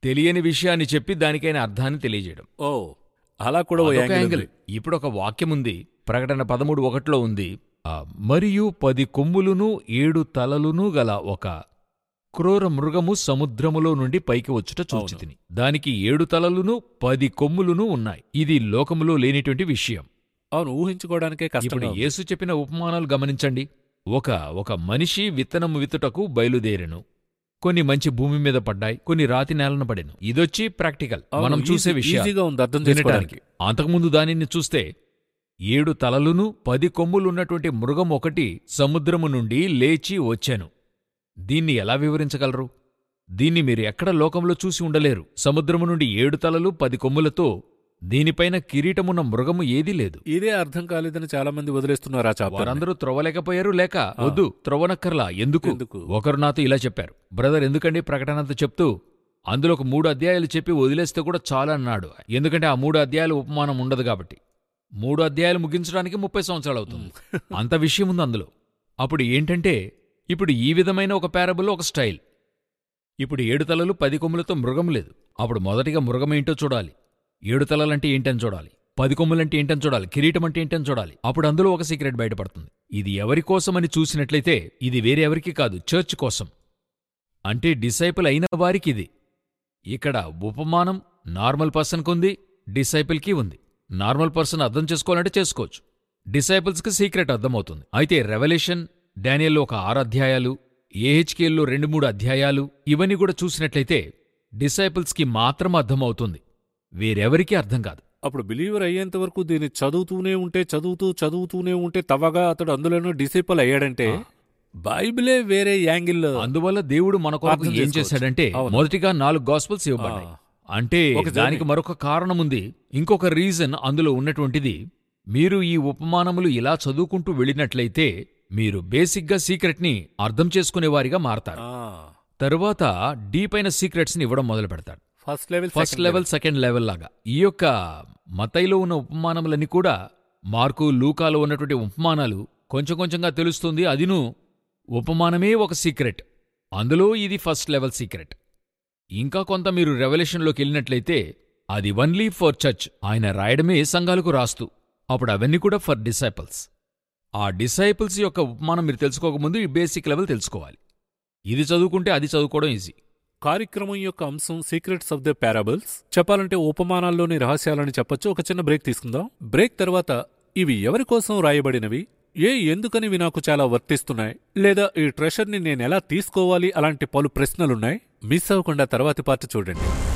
తెలియని విషయాన్ని చెప్పి దానికైన అర్థాన్ని తెలియజేయడం ఓ అలా కూడా ఓ అదొక యాంగిల్ యాంగిల్ ఉంది. ఇప్పుడు ఒక వాక్యం ఉంది ప్రకటన పదమూడు ఒకటిలో ఉంది ఆ, మరియు పది కొమ్ములును ఏడు తలలును గల ఒక క్రూర మృగము సముద్రములో నుండి పైకి వచ్చుట చూచితిని దానికి ఏడు తలలును పది కొమ్ములును ఉన్నాయి ఇది లోకములో లేనిటువంటి విషయం అవును ఊహించుకోవడానికే ఇప్పుడు కష్టంగా ఉంది. యేసు చెప్పిన ఉపమానాలు గమనించండి ఒక ఒక మనిషి విత్తనము విత్తుటకు బయలుదేరెను కొన్ని మంచి భూమి మీద పడ్డాయి కొన్ని రాతి నేలన పడెను ఇదొచ్చి ప్రాక్టికల్ అవును, మనం చూసే ఈజీ- విషయం ఈజీగా ఉంది అర్థం వినటానికి చేసుకోవడానికి అంతకుముందు దానిని చూస్తే ఏడు తలలును పది కొమ్ములున్నటువంటి మృగం ఒకటి సముద్రము నుండి లేచి వచ్చాను దీన్ని ఎలా వివరించగలరు దీన్ని మీరు ఎక్కడ లోకంలో చూసి ఉండలేరు సముద్రము నుండి ఏడు తలలు పది కొమ్ములతో దీనిపైన కిరీటమున్న మృగము ఏదీ లేదు ఇదే అర్థం కాలేదని చాలా మంది వదిలేస్తున్నారు ఆ చాప్టర్ వారందరూ త్రవ్వలేకపోయారు లేక వద్దు త్రవ్వనక్కర్లా ఎందుకు ఎందుకు? ఒకరు నాతో ఇలా చెప్పారు బ్రదర్ ఎందుకండి ప్రకటనంతా చెప్తూ అందులో ఒక మూడు అధ్యాయాలు చెప్పి వదిలేస్తే కూడా చాలా అన్నాడు ఎందుకంటే ఆ మూడు అధ్యాయాలు ఉపమానం ఉండదు కాబట్టి మూడు అధ్యాయాలు ముగించడానికి ముప్పై సంవత్సరాలు అవుతుంది అంత విషయం ఉంది అందులో అప్పుడు ఏంటంటే ఇప్పుడు ఈ విధమైన ఒక పారబుల్ ఒక స్టైల్ ఇప్పుడు ఏడు తలలు పది కొమ్ములతో మృగం లేదు అప్పుడు మొదటిగా మృగం ఏంటో చూడాలి ఏడు తలలంటే ఏంటని చూడాలి పది కొమ్ములంటే ఏంటని చూడాలి కిరీటం అంటే ఏంటని చూడాలి అప్పుడు అందులో ఒక సీక్రెట్ బయటపడుతుంది ఇది ఎవరి కోసమని చూసినట్లయితే ఇది వేరే ఎవరికి కాదు చర్చ్ కోసం అంటే డిసైపుల్ అయిన వారికి ఇది ఇక్కడ ఉపమానం నార్మల్ పర్సన్కి ఉంది డిసైపుల్కి ఉంది నార్మల్ పర్సన్ అర్థం చేసుకోవాలంటే చేసుకోవచ్చు డిసైపుల్స్కి సీక్రెట్ అర్థమవుతుంది అయితే రెవల్యూషన్ డానియల్లో ఒక ఆరు అధ్యాయాలు ఏహెచ్కేల్లో రెండు మూడు అధ్యాయాలు ఇవన్నీ కూడా చూసినట్లయితే డిసైపుల్స్కి మాత్రం అర్థమవుతుంది వేరెవరికీ అర్థం కాదు అప్పుడు బిలీవర్ అయ్యేంత వరకు దీన్ని చదువుతూనే ఉంటే చదువుతూ చదువుతూనే ఉంటే తవ్వగా అతడు అందులోనూ డిసేపుల్ అయ్యాడంటే ఆ. బైబిలే వేరే యాంగిల్ అందువల్ల దేవుడు మన కొరకు అర్థం ఏం చేసుకోవచ్చు. చేశాడంటే అవును. మొదటిగా నాలుగు గాస్పల్స్ ఇవ్వబడ్డాయి ఆ. అంటే ఒక journey. దానికి మరొక కారణం ఉంది ఇంకొక రీజన్ అందులో ఉన్నటువంటిది మీరు ఈ ఉపమానములు ఇలా చదువుకుంటూ వెళ్ళినట్లయితే మీరు బేసిక్గా సీక్రెట్ని అర్థం చేసుకునేవారిగా మారతారు తరువాత డీప్ అయిన సీక్రెట్స్ ని ఇవ్వడం మొదలు పెడతాడు first level first level second level లాగా ఈ యొక్క మతైలో ఉన్న ఉపమానములన్నీ కూడా మార్కు లూకాలో ఉన్నటువంటి ఉపమానాలు కొంచెం కొంచెంగా తెలుస్తుంది అదిను ఉపమానమే ఒక సీక్రెట్ అందులో ఇది ఫస్ట్ లెవెల్ సీక్రెట్ ఇంకా కొంత మీరు రెవల్యూషన్లోకి వెళ్ళినట్లయితే అది వన్లీ ఫర్ చర్చ్ ఆయన రాయడమే సంఘాలకు రాస్తూ అప్పుడు అవన్నీ కూడా ఫర్ డిసైపుల్స్ ఆ డిసైపుల్స్ యొక్క ఉపమానం మీరు తెలుసుకోకముందు ఈ బేసిక్ లెవెల్ తెలుసుకోవాలి ఇది చదువుకుంటే అది చదువుకోవడం ఈజీ కార్యక్రమం యొక్క అంశం సీక్రెట్స్ ఆఫ్ ద పారాబుల్స్ చెప్పాలంటే ఉపమానాల్లోని రహస్యాలని చెప్పొచ్చు ఒక చిన్న బ్రేక్ తీసుకుందాం బ్రేక్ తర్వాత ఇవి ఎవరి కోసం రాయబడినవి ఏ ఎందుకనివి నాకు చాలా వర్తిస్తున్నాయి లేదా ఈ ట్రెషర్ని నేనెలా తీసుకోవాలి అలాంటి పలు ప్రశ్నలున్నాయి మిస్ అవ్వకుండా తర్వాతి పార్ట్ చూడండి